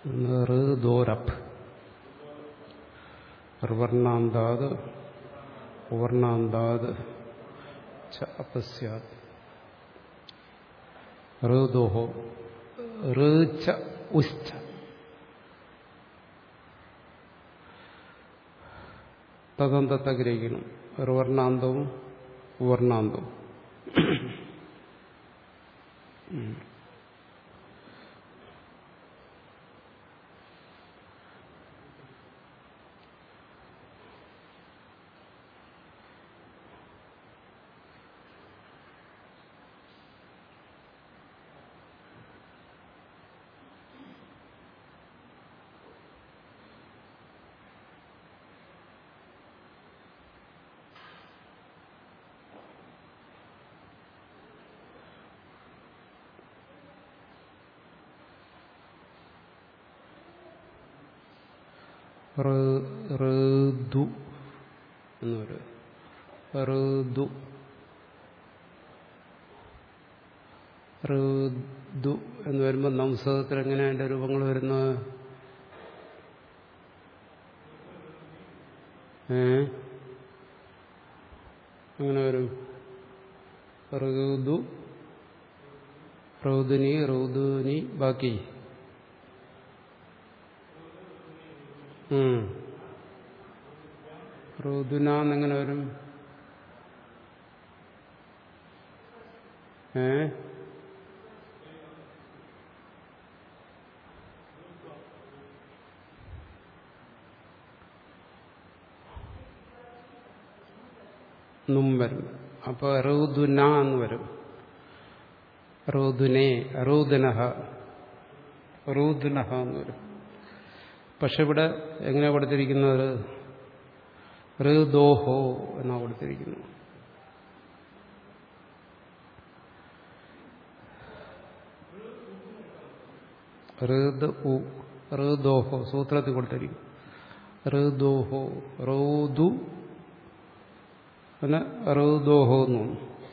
ഋദോരപ്പ് ഋവർണാന്താത് ഉവർണാന്താത് ച അപസ്യാത് ഋദോഹോ ഋച്ച ഉശ്ച തദന്തത്തെ ഗ്രഹിക്കണം ഋവർണാന്തവും ഉവർണാന്തവും ഋതു എന്ന് പറയും ഋതു ഋതു എന്ന് വരുമ്പോൾ നംസകത്തിൽ എങ്ങനെ അതിന്റെ രൂപങ്ങൾ വരുന്നത് ഏ എങ്ങനെ വരും ഋതു റൗദുനി റൗദുനി ബാക്കി ഋതുന എന്നെങ്ങനെ വരും ഏ നും വരും അപ്പൊ റൗദുന എന്ന് വരും റൗദുനെ റൗദുനഹ റൗദുനഹ എന്ന് വരും പക്ഷെ ഇവിടെ എങ്ങനെയാ കൊടുത്തിരിക്കുന്നത് ഋദോഹോ എന്നാ കൊടുത്തിരിക്കുന്നത് ഋദ് ഉ ഋദോഹോ സൂത്രത്തിൽ കൊടുത്തിരിക്കും ഋദോഹോ റൗദു പിന്നെ ഋദോഹോ എന്ന്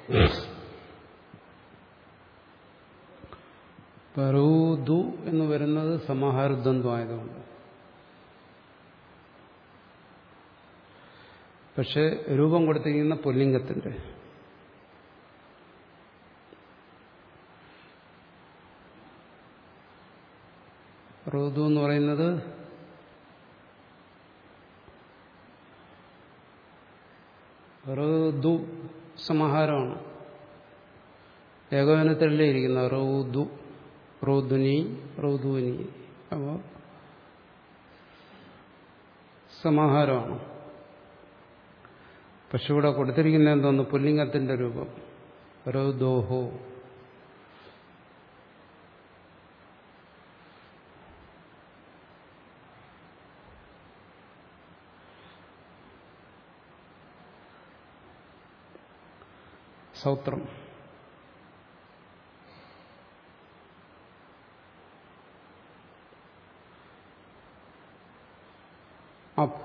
റൂദു എന്ന് വരുന്നത് സമാഹാരദ്വന്ദ്വമായതുകൊണ്ട് പക്ഷെ രൂപം കൊടുത്തിരിക്കുന്ന പുല്ലിംഗത്തിന്റെ ഋതു എന്ന് പറയുന്നത് ഋതു സമാഹാരമാണ് ഏകോപനത്തിലല്ലേ ഇരിക്കുന്ന റൗദു റൗദുനി റൗദുനി അപ്പോൾ സമാഹാരമാണ് പക്ഷെ ഇവിടെ കൊടുത്തിരിക്കുന്ന എന്തോന്ന് പുല്ലിംഗത്തിന്റെ രൂപം രൗദോഹോ സൗത്രം അപ്പ്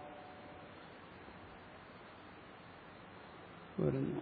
വരുന്നു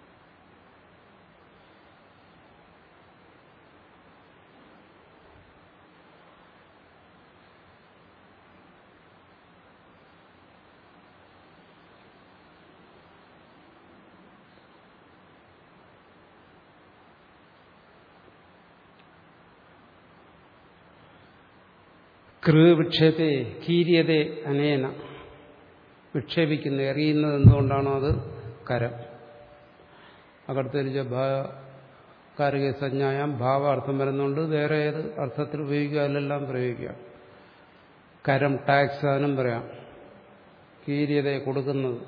കൃ വിക്ഷേപേ കീര്യതേ അനേന വിക്ഷേപിക്കുന്നു എറിയുന്നത് എന്തുകൊണ്ടാണോ അത് കരം അകടുത്തരിച്ച കാരിക സജ്ഞായാം ഭാവാർത്ഥം വരുന്നുണ്ട് വേറെ ഏത് അർത്ഥത്തിൽ ഉപയോഗിക്കുക അതിലെല്ലാം പ്രയോഗിക്കുക കരം ടാക്സ് അതിനും പറയാം കീര്യതയെ കൊടുക്കുന്നത്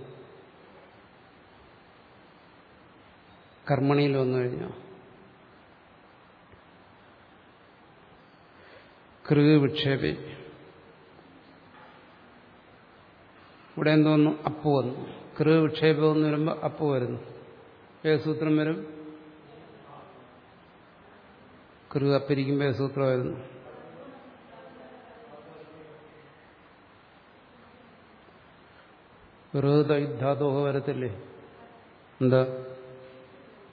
കർമ്മണിയിൽ വന്നു കഴിഞ്ഞാൽ കൃ വിക്ഷേപി ഇവിടെ എന്തോന്നു അപ്പ് വന്നു കൃ വിക്ഷേപം എന്ന് വരുമ്പോൾ അപ്പ് വരുന്നു ഏത് സൂത്രം വരും കൃ അപ്പിരിക്കുമ്പോൾ ഏത് സൂത്രം വരുന്നു ധാതോഹ വരത്തില്ലേ എന്താ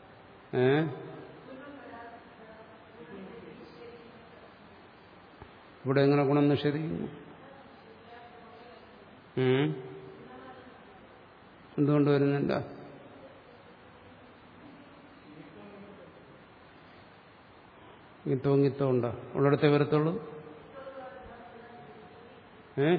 ഏ ഇവിടെ എങ്ങനെ ഗുണം നിഷേധിക്കുന്നു ഉം? എന്തുകൊണ്ട് വരുന്നില്ല ഗിത്തവും ഗിത്തവും ഉണ്ടോ ഉള്ളിടത്തെ വരത്തുള്ളൂ ഏ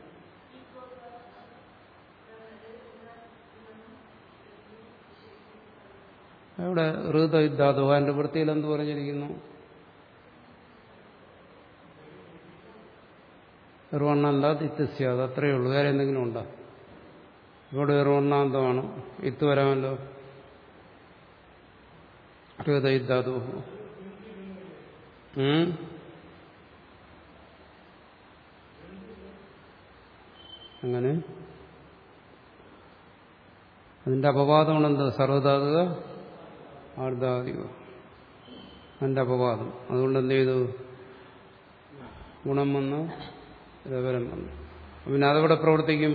അവിടെ ഋതയുദ്ധാതു അതിന്റെ വൃത്തിയിൽ എന്ത് പറഞ്ഞിരിക്കുന്നു നിർവണ്ണാന്താത് ഇത്യസ്യാത് അത്രയേ ഉള്ളൂ വേറെ എന്തെങ്കിലും ഉണ്ടോ ഇവിടെ നിർവണ്ണാന്തമാണ് ഇത്ത് വരാമല്ലോ ഋതയുദ്ധാതു അങ്ങനെ അതിന്റെ അപവാദമാണ് എന്ത് സർവധാതുക ആർദ്ധാതിക അതിന്റെ അപവാദം അതുകൊണ്ട് എന്ത് ചെയ്തു ഗുണം വന്നു രവരം വന്നു പിന്നെ അതവിടെ പ്രവർത്തിക്കും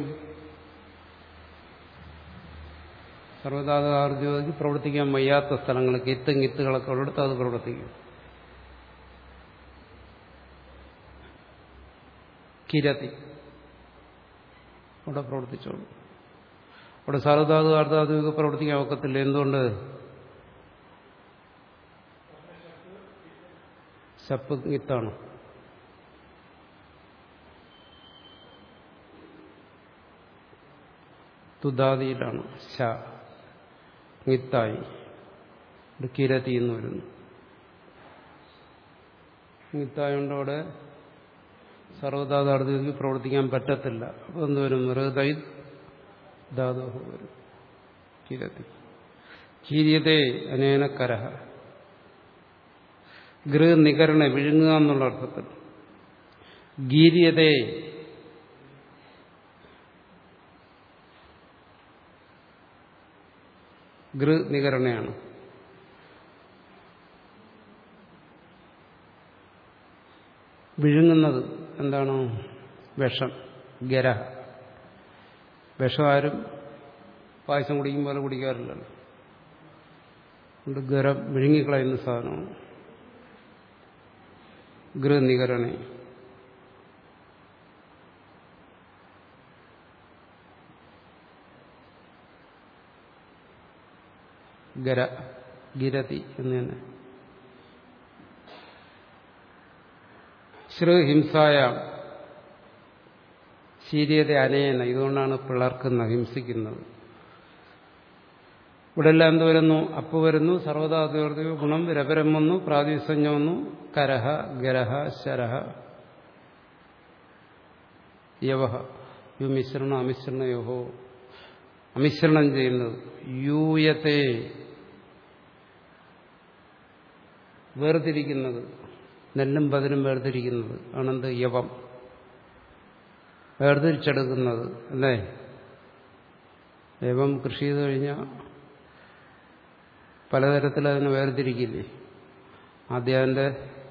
സർവധാതു ആർദ്ധാതിക്ക് പ്രവർത്തിക്കാൻ വയ്യാത്ത സ്ഥലങ്ങൾ കിത്തും കിത്തുകളൊക്കെ ഉള്ളിടത്ത് അത് പ്രവർത്തിക്കും കിരതി അവിടെ പ്രവർത്തിച്ചോളൂ അവിടെ സർവധാതു ആർദ്ധാതുവൊക്കെ പ്രവർത്തിക്കാൻ ഒക്കത്തില്ല എന്തുകൊണ്ട് ശപ്പ് ഗിത്താണ് തുദാദിയിലാണ് ശ ഗിത്തായി കിരതി എന്ന് വരുന്നു ഗിത്തായോണ്ട് അവിടെ സർവധാതാർത്ഥത്തിൽ പ്രവർത്തിക്കാൻ പറ്റത്തില്ല അപ്പോൾ എന്തുവരും ഹൃദയ ധാതു വരും കിരതി കീര്യതേ അനേന കരഹ ഗൃഹ നികരണ വിഴുങ്ങുക എന്നുള്ള അർത്ഥത്തിൽ ഗീര്യതേ ഗൃ നികരണയാണ് വിഴുങ്ങുന്നത് എന്താണ് വിഷം ഗരഹ വിഷം ആരും പായസം കുടിക്കും പോലെ കുടിക്കാറില്ലല്ലോ അതുകൊണ്ട് ഗരം വിഴുങ്ങിക്കളയുന്ന സാധനമാണ് ഗൃഹനികരണേ ഗര ഗിരതി എന്ന് തന്നെ ശ്രീഹിംസായ ശീര്യത അനേന ഇതുകൊണ്ടാണ് പിളർക്കുന്ന ഹിംസിക്കുന്നത് ഇവിടെ എല്ലാം എന്ത് വരുന്നു അപ്പ് വരുന്നു സർവതാതിവർത്തിക ഗുണം രപരം വന്നു പ്രാതിസഞ്ജം വന്നു കരഹ ഗരഹ ശരഹ യവഹ യു മിശ്രണ അമിശ്രണ യോഹോ അമിശ്രണം ചെയ്യുന്നത് യൂയത്തെ വേർതിരിക്കുന്നത് നെല്ലും പതിനും വേർതിരിക്കുന്നത് ആണെന്ത് യവം വേർതിരിച്ചെടുക്കുന്നത് അല്ലേ യവം കൃഷി ചെയ്ത് കഴിഞ്ഞാൽ പലതരത്തിൽ അതിനെ വേർതിരിക്കില്ലേ ആദ്യം അതിൻ്റെ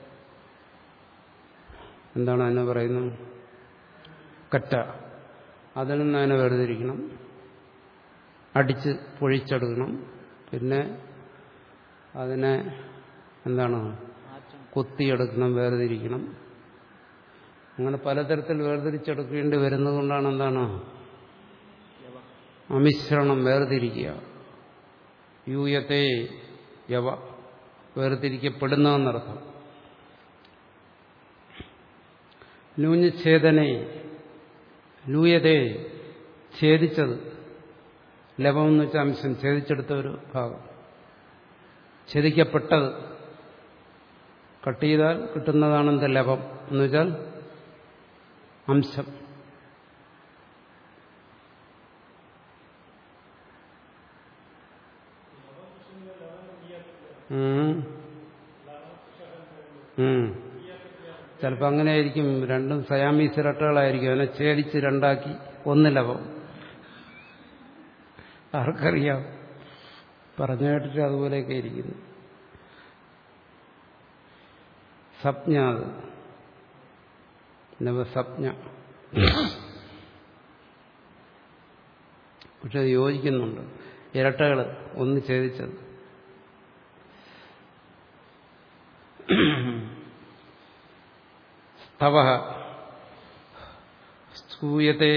എന്താണ് അതിനെ പറയുന്നത് കറ്റ അതിൽ നിന്ന് അതിനെ വേർതിരിക്കണം അടിച്ച് പൊഴിച്ചെടുക്കണം പിന്നെ അതിനെ എന്താണ് കൊത്തിയെടുക്കണം വേർതിരിക്കണം അങ്ങനെ പലതരത്തിൽ വേർതിരിച്ചെടുക്കേണ്ടി വരുന്നത് കൊണ്ടാണ് എന്താണ് അമിശ്രണം വേർതിരിക്കുക യൂയത്തെ യവ വേർതിരിക്കപ്പെടുന്നതെന്നർത്ഥം ലൂഞ്ഞഛേദനെ ലൂയതേ ഛേദിച്ചത് ലവം എന്ന് വെച്ചാൽ അംശം ഛേദിച്ചെടുത്ത ഒരു ഭാഗം ഛേദിക്കപ്പെട്ടത് കട്ട് ചെയ്താൽ കിട്ടുന്നതാണ് എന്ത് ലവം എന്ന് വെച്ചാൽ അംശം ചിലപ്പോൾ അങ്ങനെയായിരിക്കും രണ്ടും സയാമീസ് ഇരട്ടകളായിരിക്കും അതിനെ ഛേദിച്ച് രണ്ടാക്കി ഒന്ന് ലവം ആർക്കറിയാം പറഞ്ഞു കേട്ടിട്ട് അതുപോലെയൊക്കെ ഇരിക്കുന്നു സപ്ഞ അത് നവസപ്ഞ പക്ഷെ അത് യോജിക്കുന്നുണ്ട് ഇരട്ടകൾ ഒന്ന് ഛേദിച്ചത് സ്തവ സ്തൂയത്തെ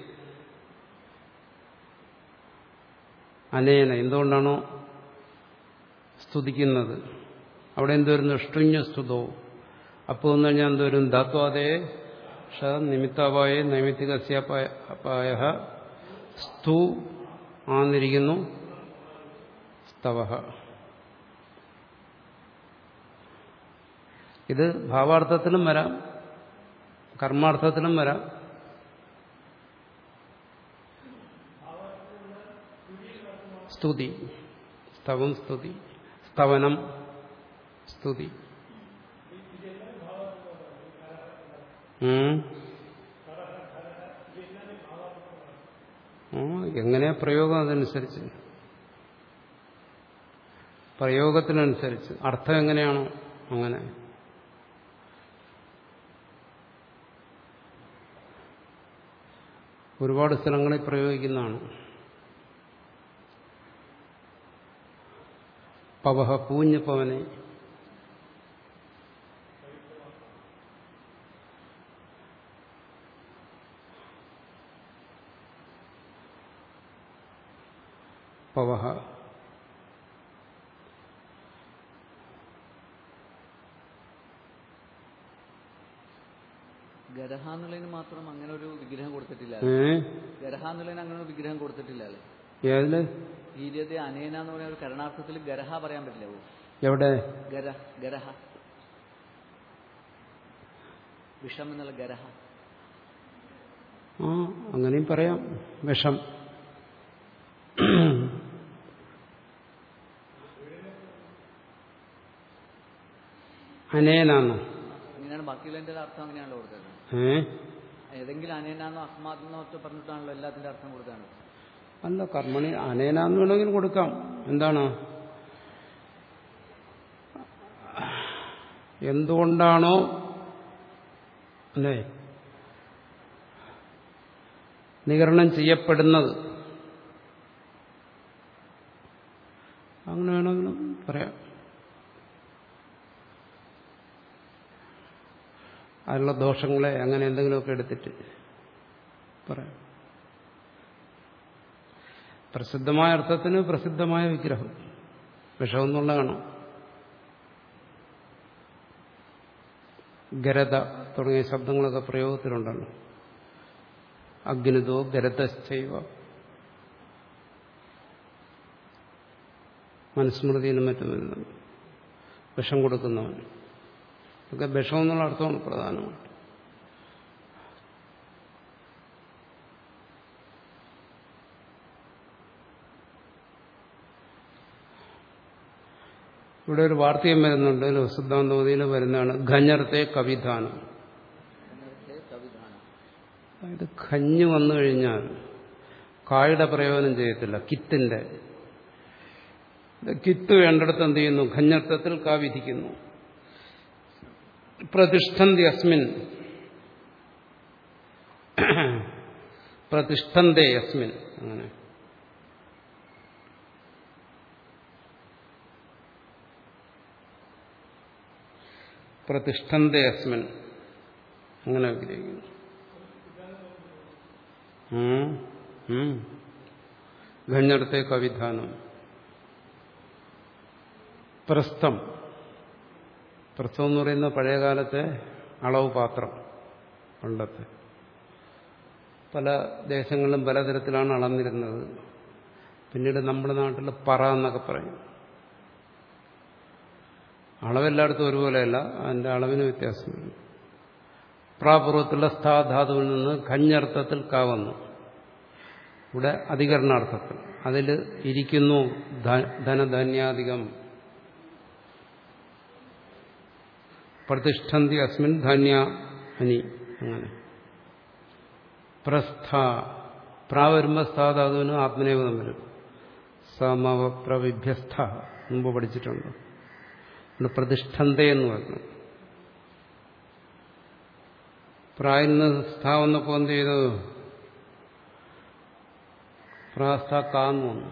അനേന എന്തുകൊണ്ടാണോ സ്തുതിക്കുന്നത് അവിടെ എന്തോരുന്നു ഷ്ടുഞ്ഞ സ്തുതോ അപ്പോൾ എന്ന് കഴിഞ്ഞാൽ എന്തോരും ധാത്വാദേ ഷ നിമിത്താവായ നൈമിത്തികസ്യപായ സ്തു ആന്നിരിക്കുന്നു സ്തവ ഇത് ഭാവാർത്ഥത്തിലും വരാം കർമാർത്ഥത്തിലും വരാം സ്തുതി സ്തവം സ്തുതി സ്തവനം സ്തുതി ഉം. ആ, എങ്ങനെയാ പ്രയോഗം അതനുസരിച്ച് പ്രയോഗത്തിനനുസരിച്ച് അർത്ഥം എങ്ങനെയാണോ അങ്ങനെ ഒരുപാട് സ്ഥലങ്ങളിൽ പ്രയോഗിക്കുന്നതാണ് പവഹ പൂഞ്ഞ് പവനെ പവഹ ഗരഹ എന്നുള്ളതിന് മാത്രം അങ്ങനെ ഒരു വിഗ്രഹം കൊടുത്തിട്ടില്ല ഏ ഗരഹ എന്നുള്ളതിന് അങ്ങനെ ഒരു വിഗ്രഹം കൊടുത്തിട്ടില്ല അല്ലേ ഏതില് ഈര്യത്തെ അനേന എന്ന് പറയുന്ന ഒരു കരണാർത്ഥത്തിൽ ഗരഹ പറയാൻ പറ്റില്ല ഓ എവിടെ ഗര ഗരഹ വിഷം എന്നുള്ള ഗരഹ ആ അങ്ങനെയും പറയാം വിഷം അനേനാന്നോ അങ്ങനെയാണ് ബാക്കിയുള്ളതിന്റെ അർത്ഥം അങ്ങനെയാണല്ലോ കൊടുത്തത് ഏ ഏതെങ്കിലും അനേനാന്നോ അസ്മാതെന്നോ ഒറ്റ പറഞ്ഞിട്ടാണല്ലോ എല്ലാത്തിന്റെ അർത്ഥം കൊടുത്താണ് അല്ല കർമ്മണി അനേനാന്ന് വേണമെങ്കിൽ കൊടുക്കാം എന്താണ് എന്തുകൊണ്ടാണോ അല്ലേ നികരണം ചെയ്യപ്പെടുന്നത് അങ്ങനെ വേണമെങ്കിലും പറയാം അതിലുള്ള ദോഷങ്ങളെ അങ്ങനെ എന്തെങ്കിലുമൊക്കെ എടുത്തിട്ട് പറയാം പ്രസിദ്ധമായ അർത്ഥത്തിന് പ്രസിദ്ധമായ വിഗ്രഹം വിഷം എന്നുള്ളതാണ് ഗരത തുടങ്ങിയ ശബ്ദങ്ങളൊക്കെ പ്രയോഗത്തിലുണ്ടല്ലോ അഗ്നിതോ ഗരതശ്ചൈവ മനുസ്മൃതിയിലും മറ്റും വരുന്നത് വിഷം കൊടുക്കുന്നവൻ ഒക്കെ വിഷം എന്നുള്ള അർത്ഥമാണ് പ്രധാനമായിട്ട് ഇവിടെ ഒരു വാർത്തയും വരുന്നുണ്ട് സിദ്ധാന്തോതിയിൽ വരുന്നതാണ് ഖഞ്ഞർത്തെ കവിധാനം എന്നൊക്കെ കവിധാനം അതായത് ഖഞ്ഞ് വന്നു കഴിഞ്ഞാൽ കായുടെ പ്രയോജനം ചെയ്യത്തില്ല കിത്തിന്റെ ഇത് കിത്ത് വേണ്ടിടത്ത് എന്ത് ചെയ്യുന്നു ഖഞ്ഞർത്ഥത്തിൽ കാ വിധിക്കുന്നു പ്രതിഷ്ഠന്തി അസ്മിൻ പ്രതിഷ്ഠന്തേ അസ്മിൻ അങ്ങനെ പ്രതിഷ്ഠന്തേ അസ്മിൻ അങ്ങനെ വിഗ്രഹിക്കുന്നു ഉം. ഉം. ഖഞ്ഞടത്തെ കവിധാനം പ്രസ്ഥം പ്രസ്ഥം എന്ന് പറയുന്ന പഴയകാലത്തെ അളവ് പാത്രം പണ്ടത്തെ പല ദേശങ്ങളിലും പലതരത്തിലാണ് അളന്നിരുന്നത് പിന്നീട് നമ്മുടെ നാട്ടിൽ പറ എന്നൊക്കെ പറയും അളവെല്ലായിടത്തും ഒരുപോലെയല്ല അതിന്റെ അളവിന് വ്യത്യാസം വരും പ്രാപൂർവത്തിലുള്ള സ്ഥാധാതുവിൽ നിന്ന് ഖഞ്ഞർത്ഥത്തിൽ കാ വന്നു ഇവിടെ അധികരണാർത്ഥത്തിൽ അതിൽ ഇരിക്കുന്നു ധ- ധനധാന്യാധികം പ്രതിഷ്ഠന്തി അസ്മിൻ ധാന്യ അനി അങ്ങനെ പ്രസ്ഥ പ്രാ വരുമ്പോൾ സ്ഥാധാതുവിന് ആത്മനേപദം വരും സമവ പ്രവിഭ്യസ്ഥ മുമ്പ് പഠിച്ചിട്ടുണ്ട് ഇവിടെ പ്രതിഷ്ഠന്ത എന്ന് പറഞ്ഞു പ്രായിൽ നിന്ന് സ്ഥാ വന്നപ്പോൾ എന്ത് ചെയ്തു പ്രാസ്ഥ കാന്ന് വന്നു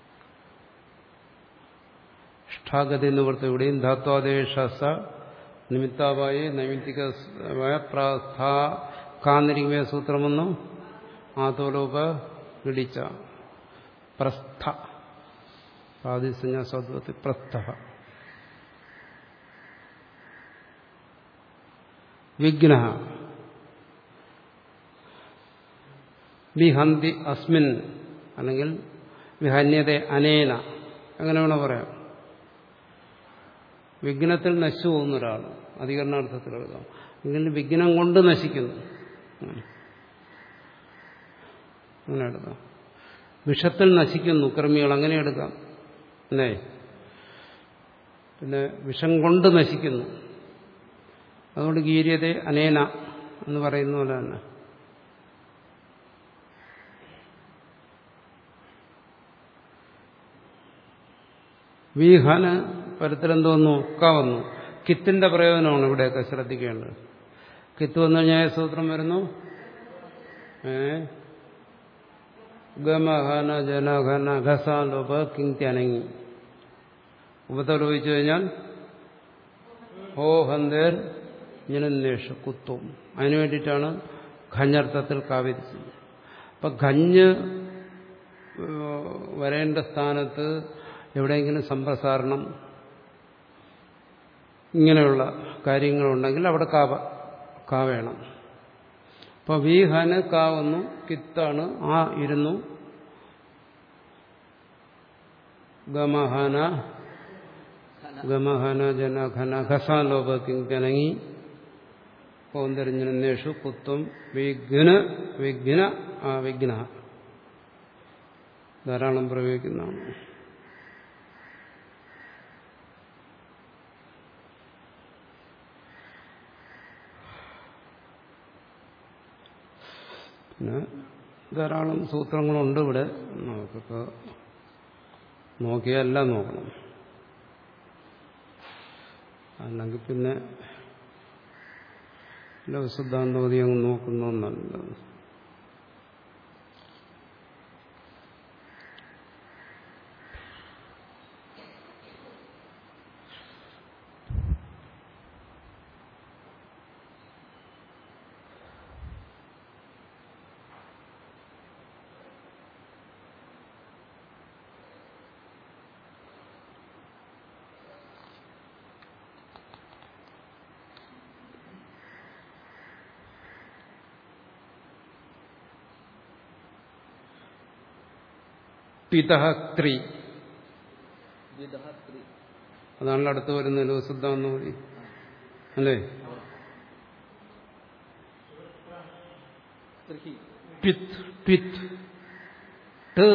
ഷ്ഠാഗതി എന്ന് പുറത്ത് ഇവിടെയും ധാത്വാദേശ സ നിമിത്താവായി നൈമിത്തികമായ പ്രാസ്ഥ കാന്നിരിക്കുമേ സൂത്രമെന്നും ആതോലോപ ഇടിച്ച പ്രസ്ഥ പ്രാതിസഞ്ജ സ്വത്വത്തിൽ പ്രസ്ഥ വിഘ്ന വിഹന്തി അസ്മിൻ അല്ലെങ്കിൽ വിഹന്യത അനേന അങ്ങനെ വേണം പറയാം വിഘ്നത്തിൽ നശിച്ചു പോകുന്ന ഒരാൾ അധികരണാർത്ഥത്തിൽ എഴുതാം എങ്കിൽ വിഘ്നം കൊണ്ട് നശിക്കുന്നു അങ്ങനെ എടുക്കാം വിഷത്തിൽ നശിക്കുന്നു കർമ്മികൾ അങ്ങനെ എടുക്കാം അല്ലേ പിന്നെ വിഷം കൊണ്ട് നശിക്കുന്നു അതുകൊണ്ട് ഗീര്യത അനേന എന്ന് പറയുന്ന പോലെ തന്നെ വീഹന് പരത്തിലെന്ത് വന്നു ക വന്നു കിത്തിന്റെ പ്രയോജനമാണ് ഇവിടെയൊക്കെ ശ്രദ്ധിക്കേണ്ടത് കിത്ത് വന്നു കഴിഞ്ഞാൽ സൂത്രം വരുന്നു ഏ ഗമഹന ജനഘന ഘസാലോപ കിങ്ത്യനങ്ങി ഉപതലോപിച്ചു കഴിഞ്ഞാൽ ഹോ ഹന്തേർ ജനന്വേഷ കുത്തും അതിനു വേണ്ടിയിട്ടാണ് ഖഞ്ഞർത്ഥത്തിൽ കാവിരിച്ചത് അപ്പൊ ഖഞ്ഞ് വരേണ്ട സ്ഥാനത്ത് എവിടെയെങ്കിലും സംപ്രസാരണം ഇങ്ങനെയുള്ള കാര്യങ്ങളുണ്ടെങ്കിൽ അവിടെ കാവ കാ വേണം അപ്പൊ വീഹന് കാവുന്നു കിത്താണ് ആ ഇരുന്നു ഗമഹന ഗമഹന ജനഘന ഘസാലോപ കിങ്കനങ്ങി പൗന്തരിഞ്ഞനേഷു കുത്തും വിഘ്ന വിഘ്ന ആ വിഘ്ന ധാരാളം പ്രയോഗിക്കുന്നതാണ് പിന്നെ ധാരാളം സൂത്രങ്ങളുണ്ട് ഇവിടെ നമുക്കൊക്കെ നോക്കിയാലെല്ലാം നോക്കണം അല്ലെങ്കിൽ പിന്നെ ലോകസിദ്ധാന്തോതി അങ്ങ് നോക്കുന്നു നല്ലത് പിതഹത്രി ദ്വിതഃ ത്രി അതാണല്ലോ അടുത്ത് വരുന്ന ലോകസിദ്ധാന്തം കൂടി അല്ലേ ത്രിഹി ട്വിത്ത് ട്വിത്ത് ട്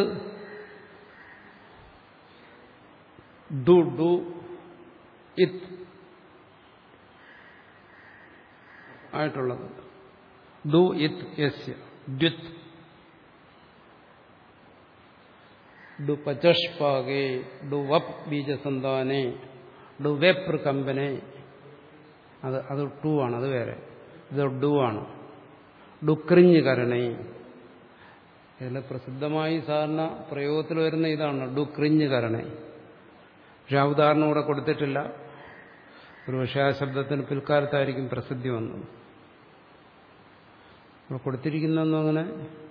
ഡു ഡു ഇത് ആയിട്ടുള്ളത് ഡു ഇത് യസ്യ ദ്വിത് ഡു പചഷ്പാകെ ഡു വപ് ബീജസന്താനെ ഡു വെപ്ര കമ്പനെ അത് അത് ടു ആണ് അത് വേറെ ഇത് ഡു ആണ് ഡുക്രിഞ്ഞ് കരണേ ഇതിൽ പ്രസിദ്ധമായി സാധാരണ പ്രയോഗത്തിൽ വരുന്ന ഇതാണ് ഡുക്രിഞ്ഞ് കരണേ പക്ഷെ ആ ഉദാഹരണം ഇവിടെ കൊടുത്തിട്ടില്ല ഒരു പക്ഷേ ആ ശബ്ദത്തിന് പിൽക്കാലത്തായിരിക്കും പ്രസിദ്ധി വന്നത് ഇവിടെ കൊടുത്തിരിക്കുന്നൊന്നും അങ്ങനെ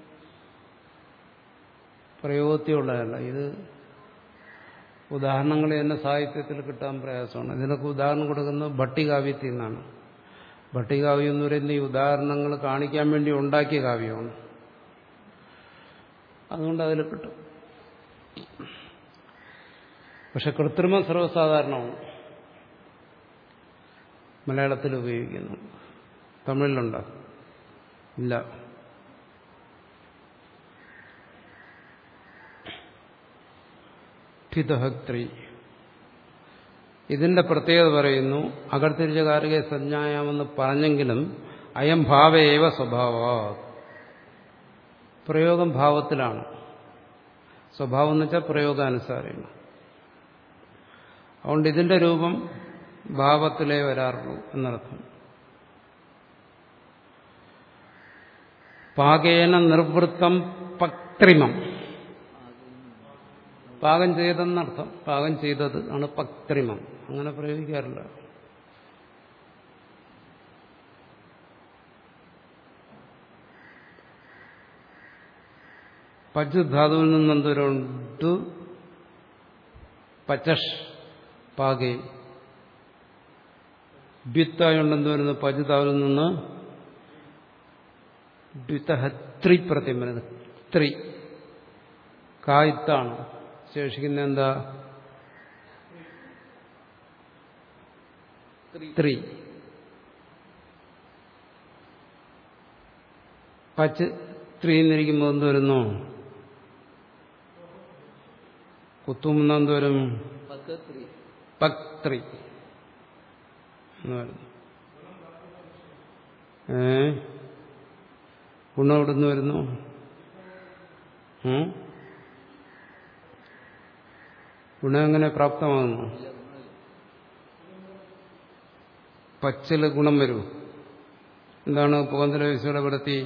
പ്രയോഗത്തിലുള്ളതല്ല ഇത് ഉദാഹരണങ്ങൾ തന്നെ സാഹിത്യത്തിൽ കിട്ടാൻ പ്രയാസമാണ് ഇതിനൊക്കെ ഉദാഹരണം കൊടുക്കുന്നത് ഭട്ടികാവ്യത്തിൽ നിന്നാണ് ഭട്ടികാവ്യം എന്ന് പറയുന്ന ഈ ഉദാഹരണങ്ങൾ കാണിക്കാൻ വേണ്ടി ഉണ്ടാക്കിയ കാവ്യമാണ് അതുകൊണ്ട് അതിൽ കിട്ടും പക്ഷെ കൃത്രിമം സർവ്വസാധാരണമാണ് മലയാളത്തിൽ ഉപയോഗിക്കുന്നു തമിഴിലുണ്ടോ ഇല്ല ഠിതഹക്തി ഇതിന്റെ പ്രത്യേകത പറയുന്നു അകർത്തിരിച്ച കാർഗെ സഞ്ജായാമെന്ന് പറഞ്ഞെങ്കിലും അയം ഭാവേവ സ്വഭാവ പ്രയോഗം ഭാവത്തിലാണ് സ്വഭാവം എന്ന് വെച്ചാൽ പ്രയോഗാനുസാരമാണ് അതുകൊണ്ട് ഇതിന്റെ രൂപം ഭാവത്തിലേ വരാറുള്ളൂ എന്നർത്ഥം പാകേന നിർവൃത്തം പക്ത്രിമം പാകം ചെയ്തെന്നർത്ഥം പാകം ചെയ്തത് ആണ് പക്ത്രിമം അങ്ങനെ പ്രയോഗിക്കാറില്ല പച്ച് ധാതുവിൽ നിന്ന് എന്തോരുണ്ട് പച്ചഷ് പാകെ ദ്വിത്തായോണ്ട് എന്ത് വരുന്നു പച്ച് ധാതുവിൽ നിന്ന് ദ്വിതഹത്രി പ്രത്യം വരുന്നത് ത്രി കായ്ത്താണ് ശേഷിക്കുന്ന എന്താ ത്രീ ത്രി പച്ച് ത്രീ എന്നിരിക്കുമ്പോൾ എന്ത് വരുന്നു കുത്തുമുന്ന എന്ത് വരും പത്ത് ത്രീ പക്ത്രി എന്ന് വരുന്നു ഏ ഗുണം എവിടെ നിന്ന് വരുന്നു ഉം? ഗുണം എങ്ങനെ പ്രാപ്തമാകുന്നു ഇല്ല ഗുണമില്ല പച്ചില് ഗുണം വരൂ എന്താണ് പുകന്തല വിശയുടെ വൃത്തി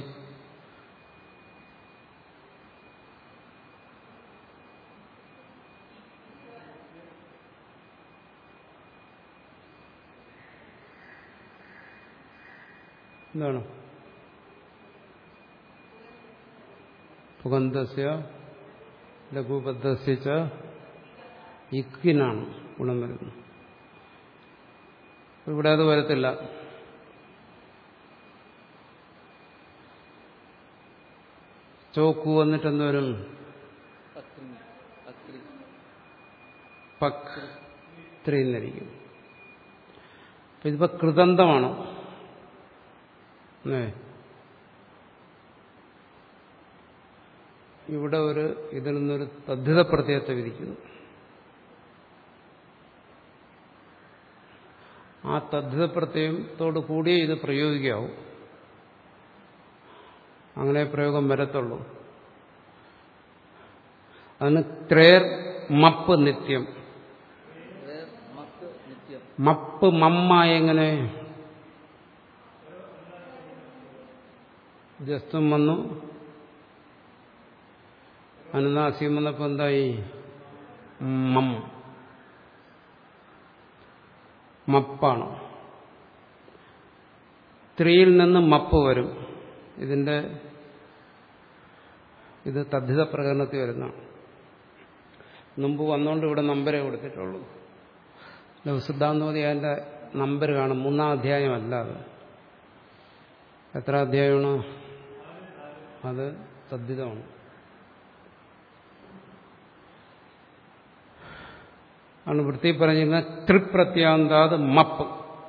എന്താണ് പുകന്തസ്യ ലഘുബദ്ധസ്യ ച ഇക്കിനാണ് ഗുണം വരുന്നത് ഇവിടെ അത് വരത്തില്ല ചോക്കു വന്നിട്ട് എന്തോരും പത്രി പത്രി പക് ത്രീന്നിരിക്കും അപ്പൊ ഇതിപ്പോ കൃതന്തമാണ് ഏ. ഇവിടെ ഒരു ഇതിൽ നിന്നൊരു തദ്ധിത പ്രത്യയത്തെ വിധിക്കുന്നു ആ തദ്ധിത പ്രത്യയത്തോട് കൂടിയേ ഇത് പ്രയോഗിക്കാവൂ അങ്ങനെ പ്രയോഗം വരത്തുള്ളൂ അതിന് ത്രേർ മപ്പ് നിത്യം വേർ മക്ക് നിത്യം മപ്പ് മമ്മ എങ്ങനെ ജസ്തും വന്നു അനുനാസ്യം വന്നപ്പോ എന്തായി മം മപ്പാണ് ത്രീയിൽ നിന്ന് മപ്പ് വരും ഇതിന്റെ ഇത് തദ്ധിത പ്രകരണത്തിൽ വരുന്നതാണ് മുമ്പ് വന്നുകൊണ്ട് ഇവിടെ നമ്പരേ കൊടുത്തിട്ടുള്ളൂ ലഘുസിദ്ധാന്തമതി അതിന്റെ നമ്പർ കാണും മൂന്നാം അധ്യായമല്ല അത് എത്ര അധ്യായമാണ് അത് തദ്ധിതമാണ് ആണ് വൃത്തി പറഞ്ഞിരുന്ന ത്രിപ്രത്യാന്താത് മപ്പ്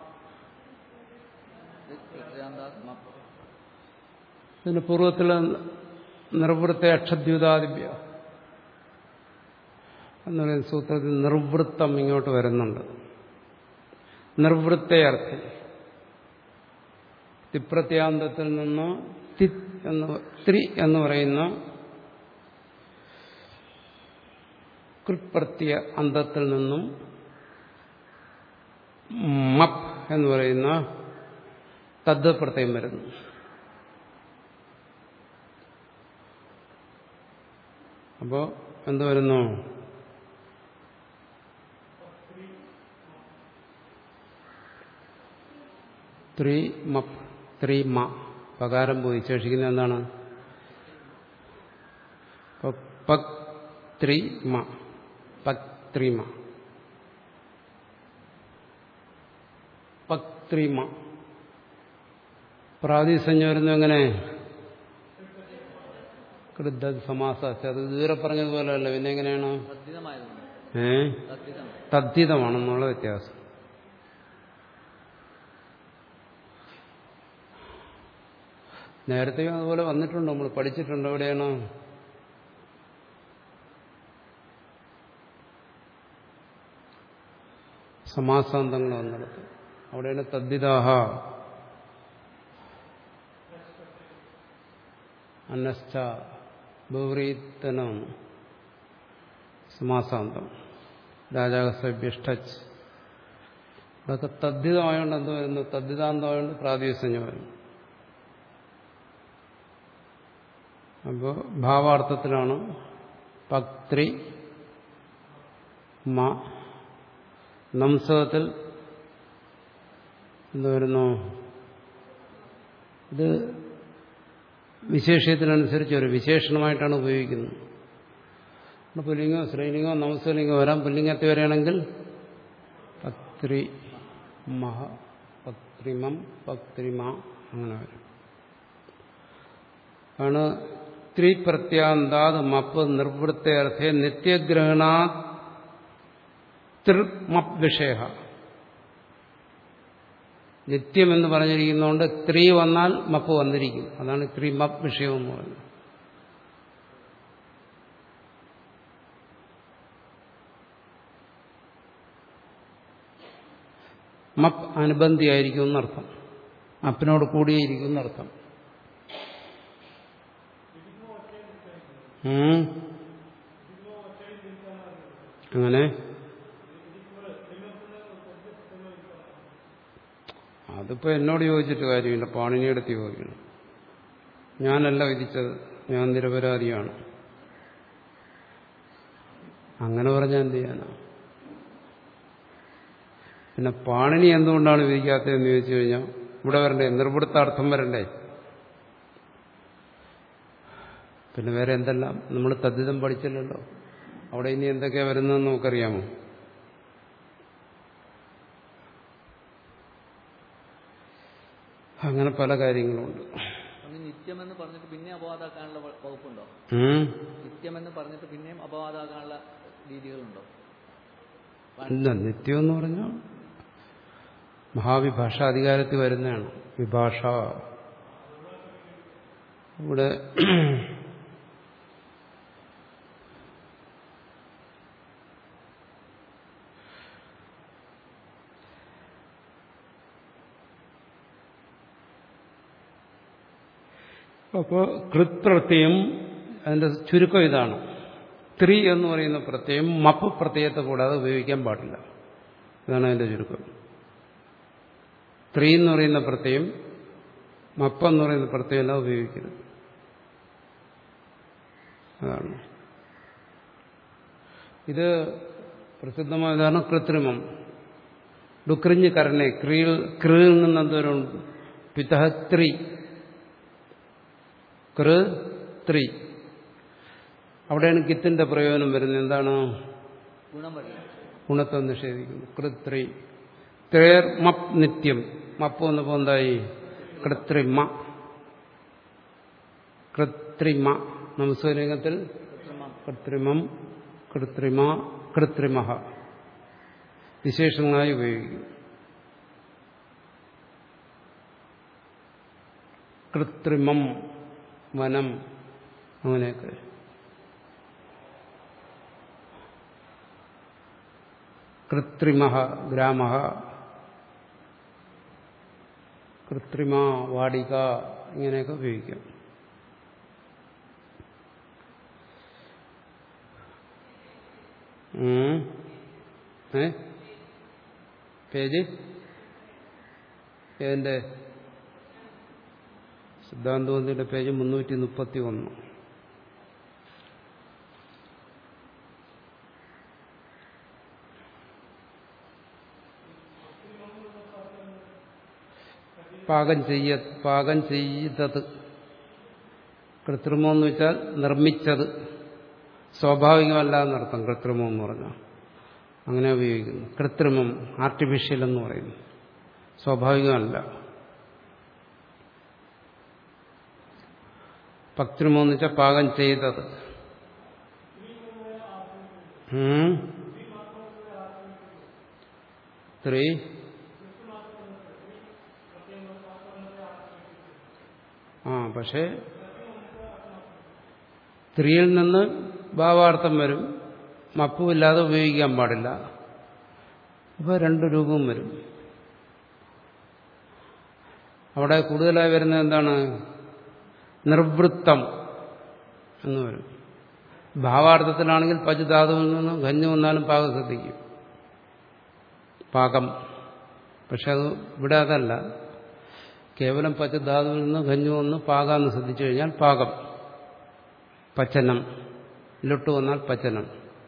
പ്രത്യാന്താത് മപ്പ് ഇതിന് പൂർവ്വത്തിൽ നിർവൃത്ത അക്ഷദ്യുതാദിഭ്യ എന്ന് പറയുന്ന സൂത്രത്തിൽ നിർവൃത്തം ഇങ്ങോട്ട് വരുന്നുണ്ട് നിർവൃത്തയർത്ഥി തിപ്രത്യാന്തത്തിൽ നിന്ന് തി എന്ന് ത്രി എന്ന് പറയുന്ന കൃത്പ്രത്യ അന്തത്തിൽ നിന്നും മപ് എന്ന് പറയുന്ന തദ്ദ പ്രത്യയം വരുന്നു അപ്പോ എന്ത് വരുന്നു ത്രീ മപ് ത്രീ മ പകാരം പോയി ശേഷിക്കുന്ന എന്താണ് അപ്പൊ പക് ത്രീ മ പക് ത്രീ മ പക് ത്രീ മ പ്രാതിസഞ്ജ വരുന്നു എങ്ങനെ കൃദ്ധ സമാസ അത് ഇതുവരെ പറഞ്ഞതുപോലെയല്ല പിന്നെ എങ്ങനെയാണ് തദ്ധിതമായതുകൊണ്ട് ഏ തദ്ധിതം തദ്ധിതമാണെന്നുള്ള വ്യത്യാസം നേരത്തെയും അതുപോലെ വന്നിട്ടുണ്ട് നമ്മൾ പഠിച്ചിട്ടുണ്ട് എവിടെയാണ് സമാസാന്തങ്ങൾ വന്നിടത്ത് അവിടെയാണ് തദ്ധിതാഹ അനശ്ച ബഹുരീത്തനം സമാസാന്തം രാജാകസഭ്യഷ്ടച്ച് ഇതൊക്കെ തദ്ധിതമായോണ്ട് എന്ത് വരുന്നു തദ്ധിതാന്തമായോണ്ട് പ്രാദേശിക വരുന്നു അപ്പോൾ ഭാവാർത്ഥത്തിലാണ് പക്ത്രി മ നംസകത്തിൽ എന്ത് വരുന്നു ഇത് വിശേഷത്തിനനുസരിച്ച് ഒരു വിശേഷണമായിട്ടാണ് ഉപയോഗിക്കുന്നത് ഇവിടെ പുല്ലിംഗോ സ്ത്രീലിംഗോ നമസ്ലിംഗോ വരാം പുല്ലിംഗത്തിൽ വരികയാണെങ്കിൽ പത്രി മഹ പത്രിമം പത്രിമ അങ്ങനെ വരും ആണ് ത്രിപ്രത്യാന്താത് മപ്പ് നിർവൃത്തർത്ഥേ നിത്യഗ്രഹണാ ത്രിമപ് വിഷയ നിത്യം എന്ന് പറഞ്ഞിരിക്കുന്നതുകൊണ്ട് ത്രീ വന്നാൽ മപ്പ് വന്നിരിക്കും അതാണ് ത്രിമപ് വിഷയം എന്ന് പറയുന്നത് മപ്പ് അനുബന്ധിയായിരിക്കും എന്നർത്ഥം മപ്പിനോട് കൂടിയിരിക്കും എന്നർത്ഥം ഉം. അങ്ങനെ അതിപ്പോ എന്നോട് ചോദിച്ചിട്ട് കാര്യമില്ല പാണിനിയെടുത്ത് ചോദിക്കണം ഞാനല്ല വിധിച്ചത് ഞാൻ നിരപരാധിയാണ് അങ്ങനെ പറഞ്ഞാൽ എന്ത് ചെയ്യാനാ പിന്നെ പാണിനി എന്തുകൊണ്ടാണ് വിധിക്കാത്തതെന്ന് ചോദിച്ചു കഴിഞ്ഞാൽ ഇവിടെ വരണ്ടേ നിർവൃത്ത അർത്ഥം വരണ്ടേ പിന്നെ വേറെ എന്തെല്ലാം നമ്മൾ തദ്ധിതം പഠിച്ചില്ലല്ലോ അവിടെ ഇനി എന്തൊക്കെയാ വരുന്നതെന്ന് നമുക്കറിയാമോ അങ്ങനെ പല കാര്യങ്ങളുമുണ്ട് ഒന്ന് നിത്യമെന്ന് പറഞ്ഞിട്ട് പിന്നെ അപവാദാക്കാനുള്ള വ- വകുപ്പുണ്ടോ ഉം. നിത്യമെന്ന് പറഞ്ഞിട്ട് പിന്നെയും അപവാദാക്കാനുള്ള രീതികളുണ്ടോ ഇല്ല നിത്യം എന്ന് പറഞ്ഞാൽ മഹാവിഭാഷാധികാരത്തിൽ വരുന്നതാണ് വിഭാഷ ഇവിടെ അപ്പോൾ കൃത് പ്രത്യയം അതിന്റെ ചുരുക്കം ഇതാണ് ത്രി എന്ന് പറയുന്ന പ്രത്യയം മപ്പ് പ്രത്യയത്തെ കൂടാതെ ഉപയോഗിക്കാൻ പാടില്ല ഇതാണ് അതിന്റെ ചുരുക്കം ത്രീ എന്ന് പറയുന്ന പ്രത്യയം മപ്പ് എന്ന് പറയുന്ന പ്രത്യയം എല്ലാം ഉപയോഗിക്കരുത് അതാണ് ഇത് പ്രസിദ്ധമായതാണ് കൃത്രിമം ഡുക്രിഞ്ഞ് കരണേ ക്രീൽ ക്രിയിൽ നിന്ന് എന്തോരം പിതഹ ത്രി കൃ ത്രി അവിടെയാണ് കിത്തിന്റെ പ്രയോജനം വരുന്നത് എന്താണ് ഗുണം വരില്ല ഗുണത്തെ നിഷേധിക്കുന്നു കൃത്രി ത്രേർ മപ് നിത്യം മപ്പ് വന്നപ്പോ എന്തായി കൃത്രിമ കൃത്രിമ നമസ്കാരത്തിൽ കൃത്രിമം കൃത്രിമ കൃത്രിമ വിശേഷങ്ങളായി ഉപയോഗിക്കും കൃത്രിമം വനം അങ്ങനെയൊക്കെ കൃത്രിമ ഗ്രാമ കൃത്രിമ വാടിക ഇങ്ങനെയൊക്കെ ഉപയോഗിക്കാം ഉം. ഏ പേജ് ഏതിന്റെ സിദ്ധാന്തോന്നിന്റെ പേജ് മുന്നൂറ്റി മുപ്പത്തി ഒന്ന് പാകം ചെയ്യ പാകം ചെയ്തത് കൃത്രിമം എന്ന് വെച്ചാൽ നിർമ്മിച്ചത് സ്വാഭാവികമല്ല എന്നർത്ഥം കൃത്രിമം എന്ന് പറഞ്ഞാൽ അങ്ങനെ ഉപയോഗിക്കുന്നു കൃത്രിമം ആർട്ടിഫിഷ്യൽ എന്ന് പറയുന്നു സ്വാഭാവികമല്ല പക്തിമം എന്ന് വെച്ചാൽ പാകം ചെയ്തത് ഉം. ത്രീ ആ പക്ഷേ സ്ത്രീയിൽ നിന്ന് ഭാവാർത്ഥം വരും മപ്പുമില്ലാതെ ഉപയോഗിക്കാൻ പാടില്ല അപ്പോൾ രണ്ട് രൂപവും വരും അവിടെ കൂടുതലായി വരുന്നത് എന്താണ് നിർവൃത്തം എന്ന് വരും ഭാവാർത്ഥത്തിലാണെങ്കിൽ പചുധാതുവിൽ നിന്ന് ഖഞ്ഞു വന്നാലും പാകം ശ്രദ്ധിക്കും പാകം പക്ഷെ അത് ഇവിടെ അതല്ല കേവലം പച്ചധാതുവിൽ നിന്ന് ഖഞ്ഞു വന്ന് പാകാന്ന് ശ്രദ്ധിച്ചു കഴിഞ്ഞാൽ പാകം പച്ചനം ലൊട്ട് വന്നാൽ പച്ചനം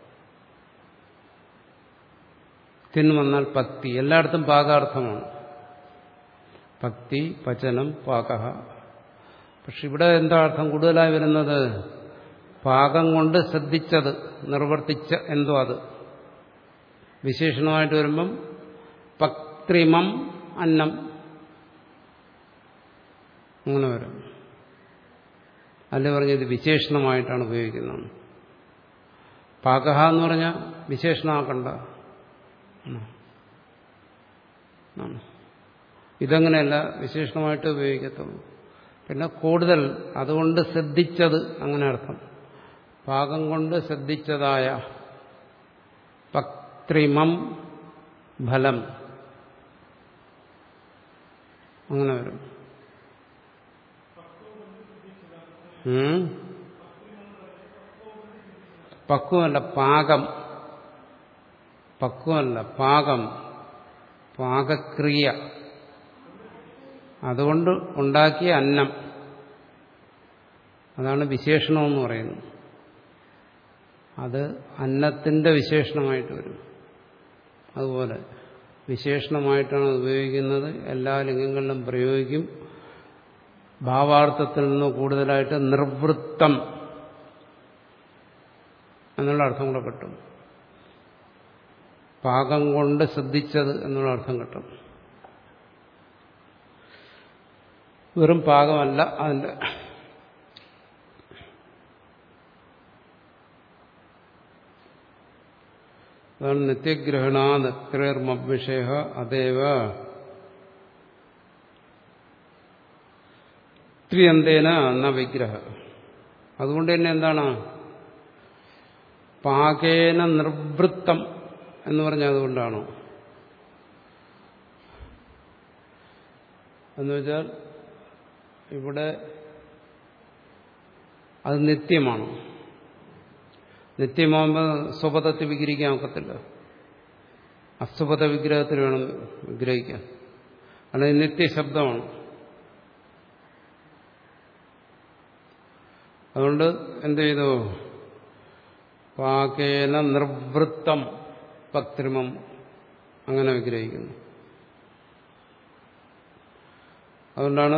തിന്നു വന്നാൽ പക്തി എല്ലായിടത്തും പാകാർത്ഥമാണ് പക്തി പചനം പാക പക്ഷെ ഇവിടെ എന്താ അർത്ഥം കൂടുതലായി വരുന്നത് പാകം കൊണ്ട് ശ്രദ്ധിച്ചത് നിർവർത്തിച്ച എന്തോ അത് വിശേഷണമായിട്ട് വരുമ്പം പക്ത്രിമം അന്നം അങ്ങനെ വരും അല്ല പറഞ്ഞത് വിശേഷണമായിട്ടാണ് ഉപയോഗിക്കുന്നത് പാകഹ എന്ന് പറഞ്ഞാൽ വിശേഷണമാക്കണ്ട ആണ്. ഇതങ്ങനെയല്ല വിശേഷണമായിട്ട് ഉപയോഗിക്കത്തുള്ളൂ പിന്നെ കൂടുതൽ അതുകൊണ്ട് ശ്രദ്ധിച്ചത് അങ്ങനെ അർത്ഥം പാകം കൊണ്ട് ശ്രദ്ധിച്ചതായ പക്ത്രിമം ഫലം അങ്ങനെ വരും ഉം? പക്വമല്ല പാകം പക്വമല്ല പാകം പാകക്രിയ അതുകൊണ്ട് ഉണ്ടാക്കിയ അന്നം അതാണ് വിശേഷണമെന്ന് പറയുന്നത് അത് അന്നത്തിന്റെ വിശേഷണമായിട്ട് വരും അതുപോലെ വിശേഷണമായിട്ടാണ് അത് ഉപയോഗിക്കുന്നത് എല്ലാ ലിംഗങ്ങളിലും പ്രയോഗിക്കും ഭാവാർത്ഥത്തിൽ നിന്ന് കൂടുതലായിട്ട് നിർവൃത്തം എന്നുള്ള അർത്ഥം കൂടെ കിട്ടും പാകം കൊണ്ട് ശ്രദ്ധിച്ചത് എന്നുള്ള അർത്ഥം കിട്ടും വെറും പാകമല്ല അതിന്റെ അതാണ് നിത്യഗ്രഹണാനത്രേർമവിഷയ അതേവ ത്രിയന്തേന ന വിഗ്രഹ അതുകൊണ്ട് തന്നെ എന്താണ് പാകേന നിർവൃത്തം എന്ന് പറഞ്ഞാൽ അതുകൊണ്ടാണോ എന്നുവെച്ചാൽ ഇവിടെ അത് നിത്യമാണ് നിത്യമാകുമ്പോൾ സ്വപഥത്തിൽ വിഗ്രഹിക്കാൻ ഒക്കത്തില്ല അസ്വപഥ വിഗ്രഹത്തിൽ വേണം വിഗ്രഹിക്കാൻ അല്ലെങ്കിൽ നിത്യശബ്ദമാണ് അതുകൊണ്ട് എന്ത് ചെയ്തു പാകേന നിർവൃത്തം പക്തിമം അങ്ങനെ വിഗ്രഹിക്കുന്നു അതുകൊണ്ടാണ്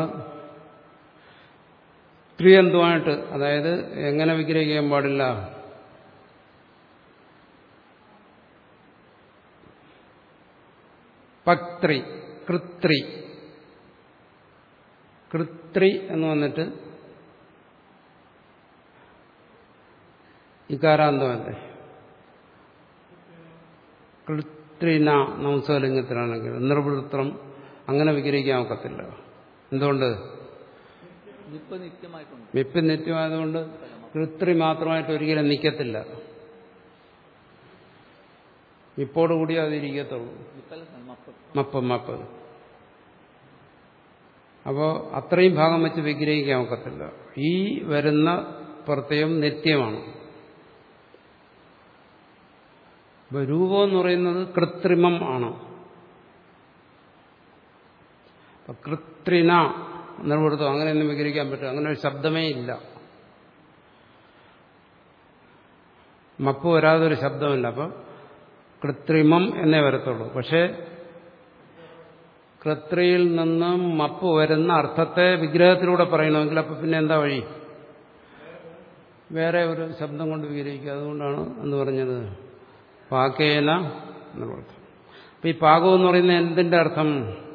ത്രിയന്തുമായിട്ട് അതായത് എങ്ങനെ വിഗ്രഹിക്കാൻ പാടില്ല പക്ത്രി കൃത്രി കൃത്രി എന്ന് വന്നിട്ട് ഇകാരാന്തമല്ലേ കൃത്രിന നംസലിംഗത്തിലാണെങ്കിൽ നിർവൃത്രം അങ്ങനെ വിഗ്രഹിക്കാൻ ഒക്കത്തില്ല എന്തുകൊണ്ട് നിപ്പ് നിത്യമായിട്ടുണ്ട് വിപ്പ് നിത്യമായതുകൊണ്ട് കൃത്രി മാത്രമായിട്ട് ഒരിക്കലും നിൽക്കത്തില്ല ഇപ്പോടുകൂടി അതിരിക്കത്തുള്ളൂ നിപ്പല്ല മപ്പ് മപ്പ് മപ്പ് അപ്പോൾ അത്രയും ഭാഗം വെച്ച് വിഗ്രഹിക്കാൻ ഒക്കത്തില്ല ഈ വരുന്ന പ്രത്യയം നിത്യമാണ് ഇപ്പൊ രൂപം എന്ന് പറയുന്നത് കൃത്രിമം ആണ് അപ്പൊ കൃത്രിന നിർവൃത്തം അങ്ങനെയൊന്നും വിഗ്രഹിക്കാൻ പറ്റും അങ്ങനെ ഒരു ശബ്ദമേ ഇല്ല മപ്പ് വരാതെ ഒരു ശബ്ദമില്ല അപ്പം കൃത്രിമം എന്നേ വരത്തുള്ളൂ പക്ഷേ കൃത്രിയിൽ നിന്ന് മപ്പ് വരുന്ന അർത്ഥത്തെ വിഗ്രഹത്തിലൂടെ പറയണമെങ്കിൽ അപ്പം പിന്നെ എന്താ വഴി വേറെ ഒരു ശബ്ദം കൊണ്ട് വിഗ്രഹിക്കുക അതുകൊണ്ടാണ് എന്ന് പറഞ്ഞത് പാകേന എന്നർത്ഥം അപ്പൊ ഈ പാകം എന്ന് പറയുന്നത് എന്തിന്റെ അർത്ഥം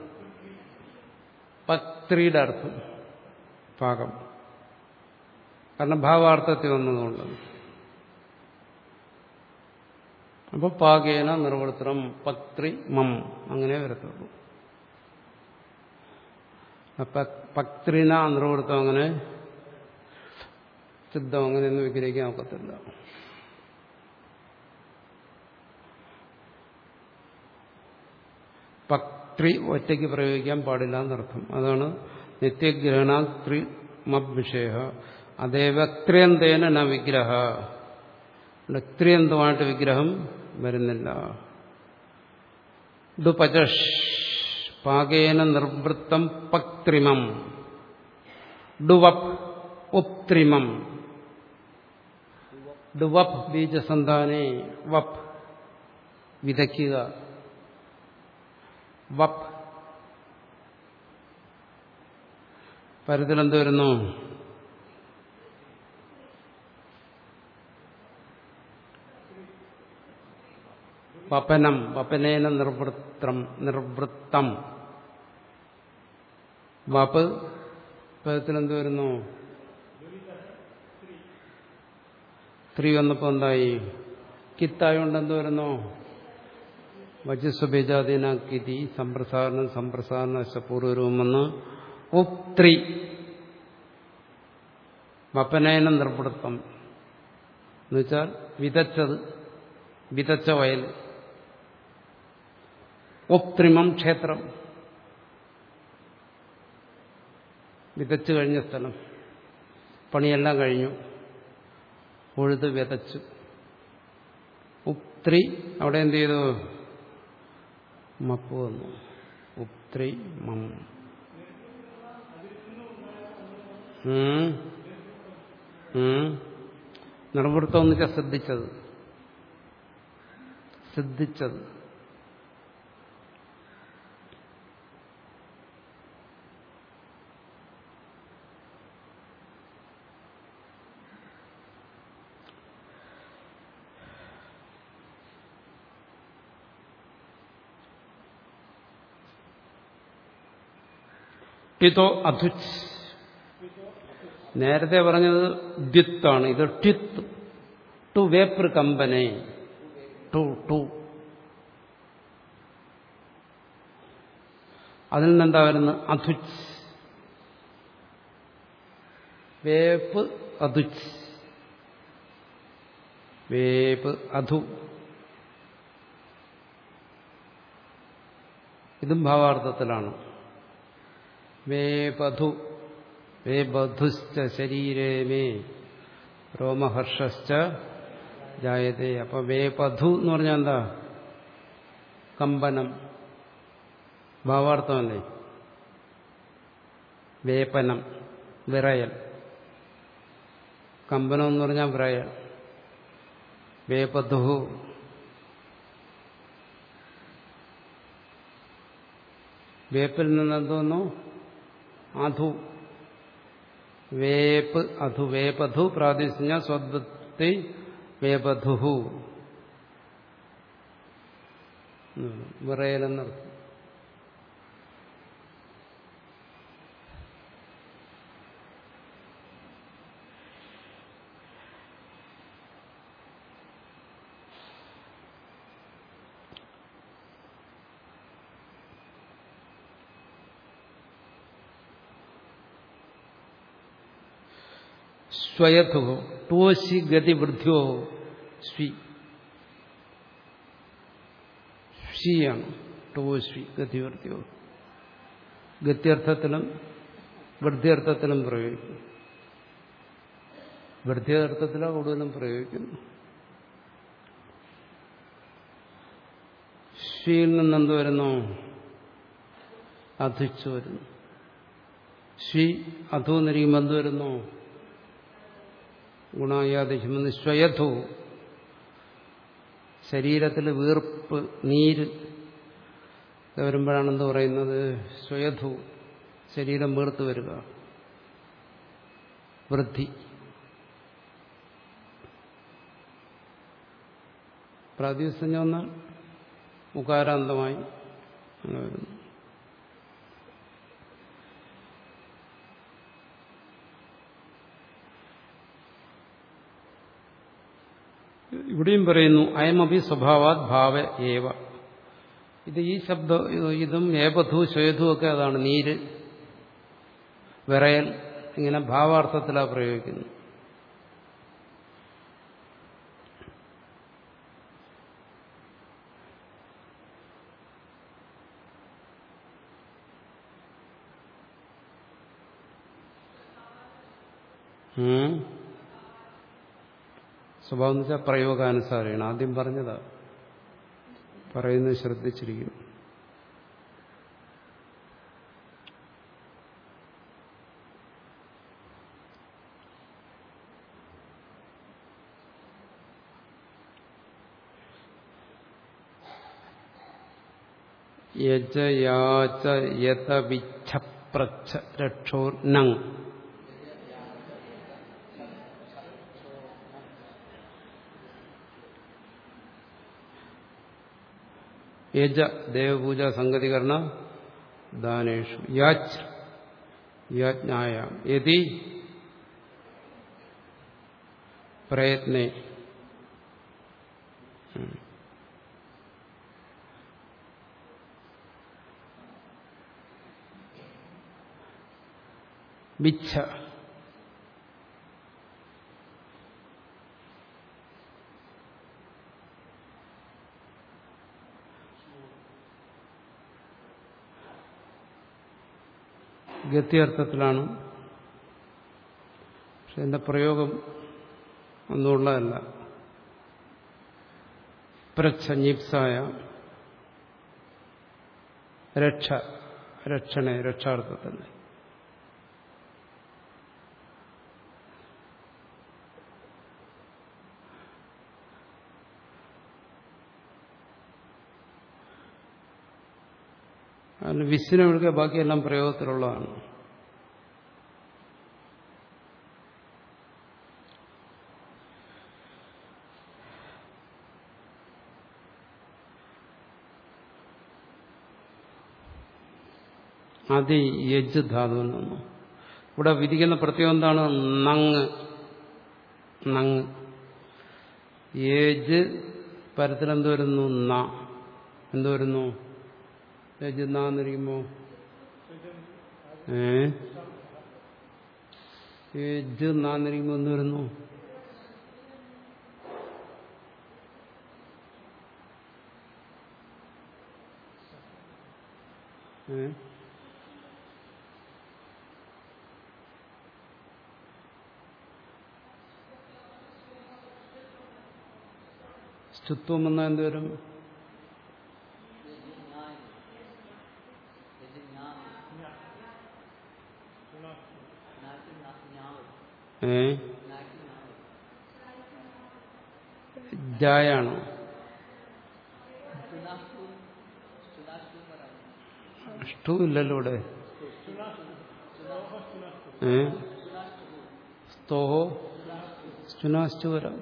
പത്രിയുടെ അർത്ഥം പാകം കാരണം ഭാവാർത്ഥത്തിൽ വന്നതുകൊണ്ട് അപ്പോൾ പാകേന നിർവർത്തനം പത്രി മം അങ്ങനെ വരത്തുള്ളൂ പത്രിന നിർവൃത്തം അങ്ങനെ സിദ്ധം അങ്ങനെയൊന്നും വിഗ്രഹിക്കാൻ ഒക്കത്തില്ല പക്ത്രി ഒറ്റയ്ക്ക് പ്രയോഗിക്കാൻ പാടില്ല എന്നർത്ഥം അതാണ് നിത്യഗ്രഹണാത്രി മവിഷയ അതേവ ത്രിയന്തേന ന വിഗ്രഹ ത്രിയന്തമായിട്ട് വിഗ്രഹം വരുന്നില്ല ഡുപചഷ് പാകേന നിർവൃത്തം പക്ത്രിമം ഡുവപ് ഉപ്ത്രിമം ഡുവപ് ബീജസന്താനെ വപ് വിതയ്ക്കുക വപ് പരത്തിൽ എന്ത് വരുന്നു വപനം വപനേന നിർവൃത്രം നിർവൃത്തം വപ് പദത്തിൽ എന്ത് വരുന്നു സ്ത്രീ വന്നപ്പോ എന്തായി കിത്തായോണ്ട് എന്ത് വരുന്നു വജസ്വബേജാദീന കിതി സംപ്രസാരണം സംപ്രസാരണ പൂർവരൂപം വന്ന് ഉപ്ത്രി വപനേന നിർവൃത്തം എന്നുവെച്ചാൽ വിതച്ചത് വിതച്ച വയൽ ഒപ്ത്രിമം ക്ഷേത്രം വിതച്ചു കഴിഞ്ഞ സ്ഥലം പണിയെല്ലാം കഴിഞ്ഞു ഉഴുത് വിതച്ചു ഉപ്ത്രി അവിടെ എന്ത് ചെയ്തു മപ്പ് വന്നു ഉപ്ത്രി മം ഉം. ഉം. നിർവൃത്തം എന്ന് വെച്ചാൽ ശ്രദ്ധിച്ചത് സിദ്ധിച്ചത് ടിതോ അധുച്ച് നേരത്തെ പറഞ്ഞത് ദ്യുത്താണ് ഇത് ട്യുത്ത് ടു വേപ്പർ കമ്പനെ ടു ടു അതിൽ നിന്നെന്താ വരുന്നത് അധുച്ച് വേപ്പ് അധുച്ച് വേപ്പ് അധു ഇതും ഭാവാർത്ഥത്തിലാണ് വേപധു വേബധുശ്ച ശരീരേ മേ രോമഹർഷശ്ച ജായതേ അപ്പൊ വേപധു എന്ന് പറഞ്ഞാൽ എന്താ കമ്പനം ഭാവാർത്ഥമല്ലേ വേപനം വിറയൽ കമ്പനം എന്ന് പറഞ്ഞാൽ വിറയൽ വേപധു വേപ്പിൽ നിന്ന് എന്തോന്നു അധു വേപ്പ് അധു വേപധു പ്രാദേശിക സ്വദ്വത്തി വേപധു വിറയലെന്നർത്ഥം സ്വയഥു ടോശി ഗതിവൃദ്ധ്യോ സ്വി ഷിയാണ് ടോശ്വി ഗതിവൃദ്ധ്യോ ഗത്യർത്ഥത്തിലും വൃദ്ധ്യർത്ഥത്തിലും പ്രയോഗിക്കും വൃദ്ധ്യർത്ഥത്തിലാണ് കൂടുതലും പ്രയോഗിക്കുന്നു ഷിയിൽ നിന്ന് എന്ത് വരുന്നു അധിച്ചു വരുന്നു ഷി അധു എന്നിരിക്കുമ്പോൾ എന്ത് വരുന്നു ഗുണായാദിശമെന്ന് സ്വയധു ശരീരത്തിൽ വീർപ്പ് നീര് വരുമ്പോഴാണ് എന്ത് പറയുന്നത് സ്വയധു ശരീരം വീർത്ത് വരിക വൃദ്ധി പ്രാതിസഞ്ജ വന്നാൽ മുഖാരാന്തമായി അങ്ങനെ വരുന്നു ഇവിടെയും പറയുന്നു അയമപി സ്വഭാവാത് ഭാവ ഏവ ഇത് ഈ ശബ്ദ ഇതും ഏപധു ശ്വേധു ഒക്കെ അതാണ് നീര് വിറയൽ ഇങ്ങനെ ഭാവാർത്ഥത്തിലാണ് പ്രയോഗിക്കുന്നത് ഉം സ്വഭാവം എന്ന് വെച്ചാൽ പ്രയോഗാനുസാരമാണ് ആദ്യം പറഞ്ഞതാ പറയുന്നത് ശ്രദ്ധിച്ചിരിക്കും യജയാച യഥ വിച്ഛ പ്രച്ഛ രക്ഷോ നങ് യജ ദേവപൂജ സംഗതികരണ ദാനേഷു യാച്ച് യാജ്ഞായ യതി പ്രയത്നേ വിച്ഛ ഗത്യർത്ഥത്തിലാണ് പക്ഷെ എന്റെ പ്രയോഗം ഒന്നുമുള്ളതല്ല പ്രച്ഛഞ്ഞിപ്സായ രക്ഷ രക്ഷണേ രക്ഷാർത്ഥത്തിൽ അതിന് വിസ്സിനെ ഒഴികെ ബാക്കിയെല്ലാം പ്രയോഗത്തിലുള്ളതാണ് അതി യജ് ധാതുവിൽ നിന്നു ഇവിടെ വിധിക്കുന്ന പ്രത്യേകം എന്താണ് നങ് നങ് ഏജ് പരത്തിൽ എന്ത് വരുന്നു ന എന്ത് വരുന്നു ഏജ് എന്നിരിക്കുമ്പോ ഏ ഏജ് എന്നിരിക്കുമ്പോ എന്ത് വരുന്നു ഏ സ്തുത്വം വന്നാൽ എന്തുവരും ഏ ജായാണോ ഷ്ടു ഇല്ലല്ലോ ഇവിടെ ഏ സ്തോഹോ സ്റ്റുനാസ്റ്റു വരാം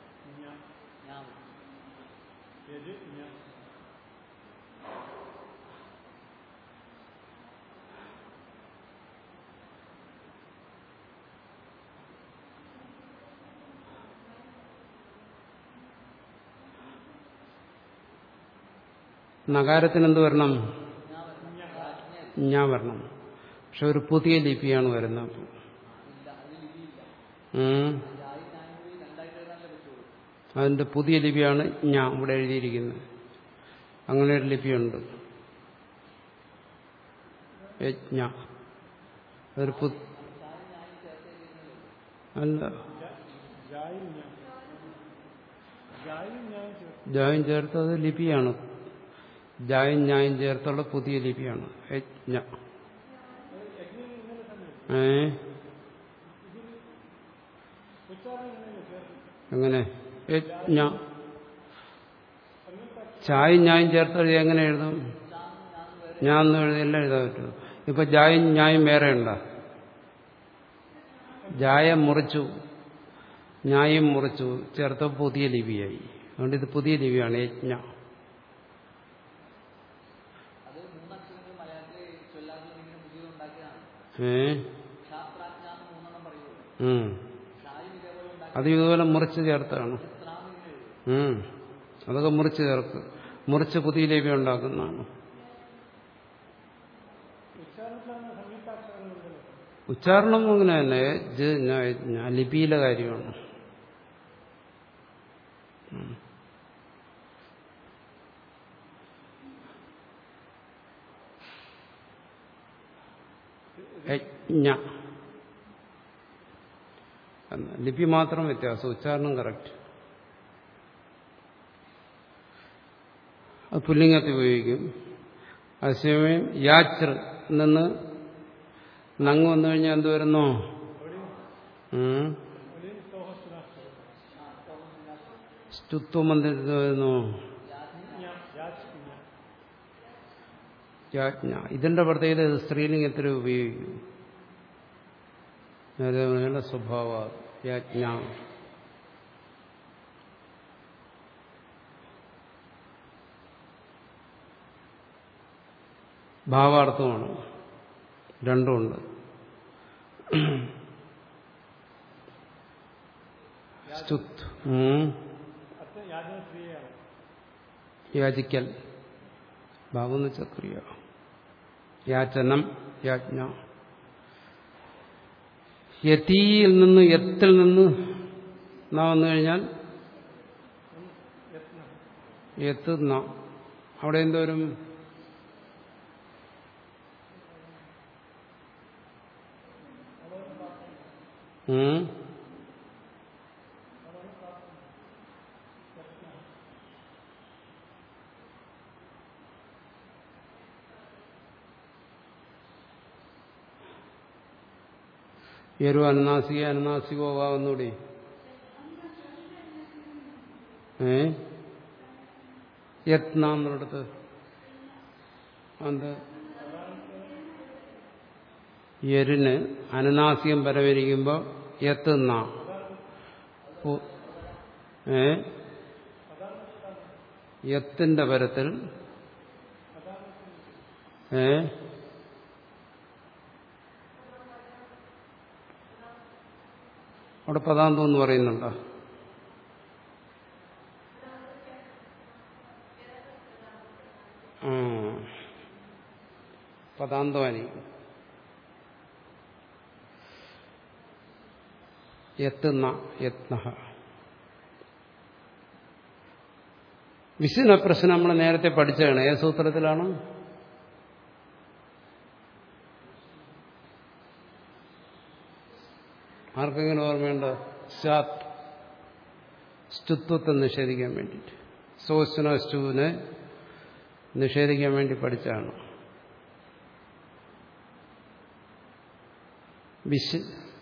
നഗാരത്തിന് എന്ത് വരണം ഞാ വരണം പക്ഷെ ഒരു പുതിയ ലിപിയാണ് വരുന്നത് ഉം. അതിന്റെ പുതിയ ലിപിയാണ് ഞാൻ ഇവിടെ എഴുതിയിരിക്കുന്നത് അങ്ങനെ ഒരു ലിപിയുണ്ട് യജ്ഞ അതൊരു പു അല്ല ജായും ചേർത്ത് അത് ലിപിയാണ് ജായും ഞായും ചേർത്തുള്ള പുതിയ ലിപിയാണ് യജ്ഞ ഏ എങ്ങനെ യജ്ഞ ചായും ഞായും ചേർത്ത് എങ്ങനെ എഴുതും ഞാൻ എന്ന് എഴുതി എല്ലാം എഴുതാൻ പറ്റും ഇപ്പൊ ജായും ഞായും വേറെ ഉണ്ടോ ജായ മുറിച്ചു ഞായും മുറിച്ചു ചേർത്ത പുതിയ ലിപിയായി അതുകൊണ്ട് ഇത് പുതിയ ലിപിയാണ് യജ്ഞ അത് മൂന്നക്ഷരങ്ങൾ മലയാളത്തിൽ ചൊല്ലാതെ ഇങ്ങനെ പുതിയത് ഉണ്ടാക്കിയതാണ് ഏ ശാസ്ത്രാജ്ഞ എന്ന് മൂന്നെണ്ണം പറയുള്ളൂ ഉം. ഷായും ഇതേപോലെ ഉണ്ടാക്കി അത് ഇതുപോലെ മുറിച്ച് ചേർത്താണ് എത്രാമത് ഇങ്ങനെ എഴുതും ഉം. അതൊക്കെ മുറിച്ച് ചേർക്ക് മുറിച്ച് പുതിയ ലിപി ഉണ്ടാക്കുന്നതാണ് ഉച്ചാരണം അങ്ങനെ തന്നെ ജ് ഞ, ഞ, ലിപിയിലെ കാര്യമാണ് ഉം. യജ്ഞ എന്ന്. ലിപി മാത്രം വ്യത്യാസം ഉച്ചാരണം കറക്റ്റ് അത് പുല്ലിംഗത്തിൽ ഉപയോഗിക്കും അതേസമയം യാച്ഛർ നിന്ന് നങ്ങ് വന്നു കഴിഞ്ഞാൽ എന്ത് വരുന്നു ഉം? സ്തുത്വം എന്ത് വരുന്നു യാജ്ഞ ഇതിന്റെ പ്രത്യേകത ഇത് സ്ത്രീലിംഗത്തിൽ ഉപയോഗിക്കും നേരത്തെ പറഞ്ഞ സ്വഭാവ യാജ്ഞ ഭാവാർത്ഥമാണ് രണ്ടുമുണ്ട് സ്തുത് ഉം. യാചിക്കൽ ഭാവം എന്ന് വെച്ചാൽ ക്രിയ യാചനം യാജ്ഞ യതിയിൽ നിന്ന് യത്തിൽ നിന്ന് ന വന്നു കഴിഞ്ഞാൽ യത്ത് ന അവിടെ എന്തോരും ഉം എരു അനുനാസിക അനുനാസികോ ആവുന്നൂടി ഏ യത്ന എന്നിടത്ത് അത് എരിന് അനുനാസികം പരവരിക്കുമ്പോ എത്തുന്ന ഏ യത്തിന്റെ പരത്തിൽ ഏ അവിടെ പദാന്തം എന്ന് പറയുന്നുണ്ടോ ആ പദാന്തമായിരിക്കും എത്തുന്ന യത്ന വിശുന പ്രശ്നം നമ്മൾ നേരത്തെ പഠിച്ചതാണ് ഏത് സൂത്രത്തിലാണ് ആർക്കെങ്കിലും ഓർമ്മയുണ്ടോ സാത്ത് സ്തുത്വത്തെ നിഷേധിക്കാൻ വേണ്ടിയിട്ട് സോസ്ന സ്റ്റുവിനെ നിഷേധിക്കാൻ വേണ്ടി പഠിച്ചാണ് വിശ്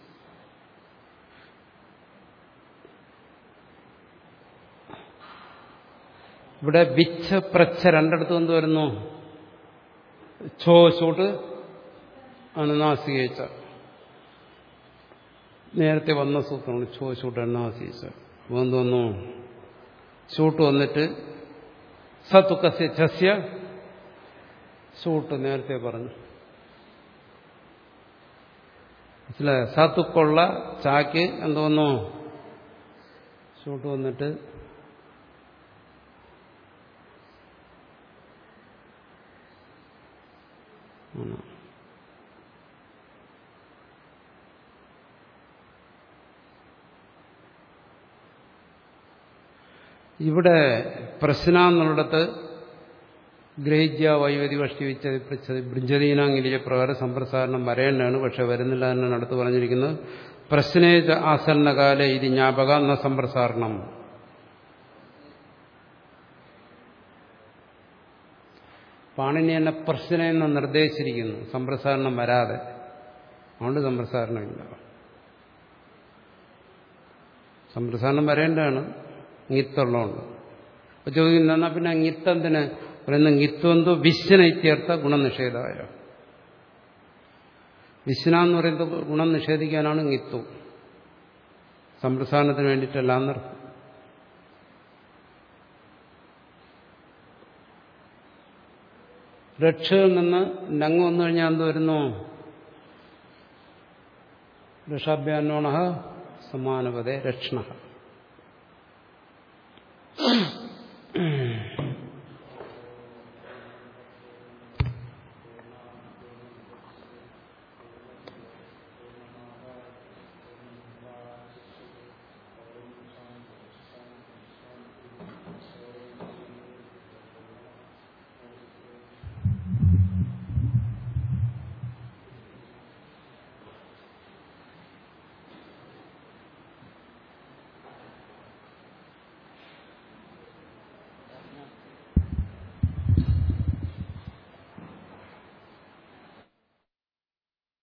ഇവിടെ വിച്ഛ പ്രച്ഛ രണ്ടിടത്ത് എന്ത് വരുന്നു ഛോ ചൂട്ട് അനുനാസികയിച്ച നേരത്തെ വന്ന സൂത്രമാണ് ഛോ ചൂട്ട് അനുനാസികയിച്ച അപ്പോൾ എന്ത് വന്നു ചൂട്ട് വന്നിട്ട് സതുക്കസ്യ ഛസ്യ ചൂട്ട് നേരത്തെ പറഞ്ഞു മനസ്സിലായ സത്തുക്കുള്ള ചാക്ക് എന്തോന്നു ചൂട്ട് വന്നിട്ട് ആണ്. ഇവിടെ പ്രശ്ന എന്നുള്ളിടത്ത് ഗ്രഹിജ്യ വൈവതി വഷ്ടിവിച്ചത് പൃച്ഛത് ബൃഞ്ചതീനാംഗിലിയ പ്രകാരം സമ്പ്രസാരണം വരേണ്ടതാണ് പക്ഷെ വരുന്നില്ല എന്നാണ് അടുത്ത് പറഞ്ഞിരിക്കുന്നത് പ്രശ്നേജ ആസന്നകാല ഇത് ജ്ഞാപക എന്ന സമ്പ്രസാരണം പാണിനി എന്നെ പ്രശ്നം എന്ന് നിർദ്ദേശിച്ചിരിക്കുന്നു സമ്പ്രസാരണം വരാതെ അതുകൊണ്ട് സമ്പ്രസാരണമില്ല സമ്പ്രസാരണം വരേണ്ടതാണ് ഇത്തുള്ളതുകൊണ്ട് അപ്പൊ ചോദിക്കുന്നു എന്നാ പിന്നെ ഇത്തെന്തിന് പറയുന്ന ഇത്വന്തോ വിശ്വന ഇത്യർത്ഥ ഗുണനിഷേധായ വിശ്വന എന്ന് പറയുന്നത് ഗുണം നിഷേധിക്കാനാണ് ഇത്തു സമ്പ്രസാരണത്തിന് വേണ്ടിയിട്ടല്ല എന്നർത്ഥം രക്ഷയിൽ നിന്ന് നങ് വന്നു കഴിഞ്ഞാൽ എന്ത് വരുന്നു രക്ഷാഭ്യാനോണ സമാനപതേ രക്ഷണ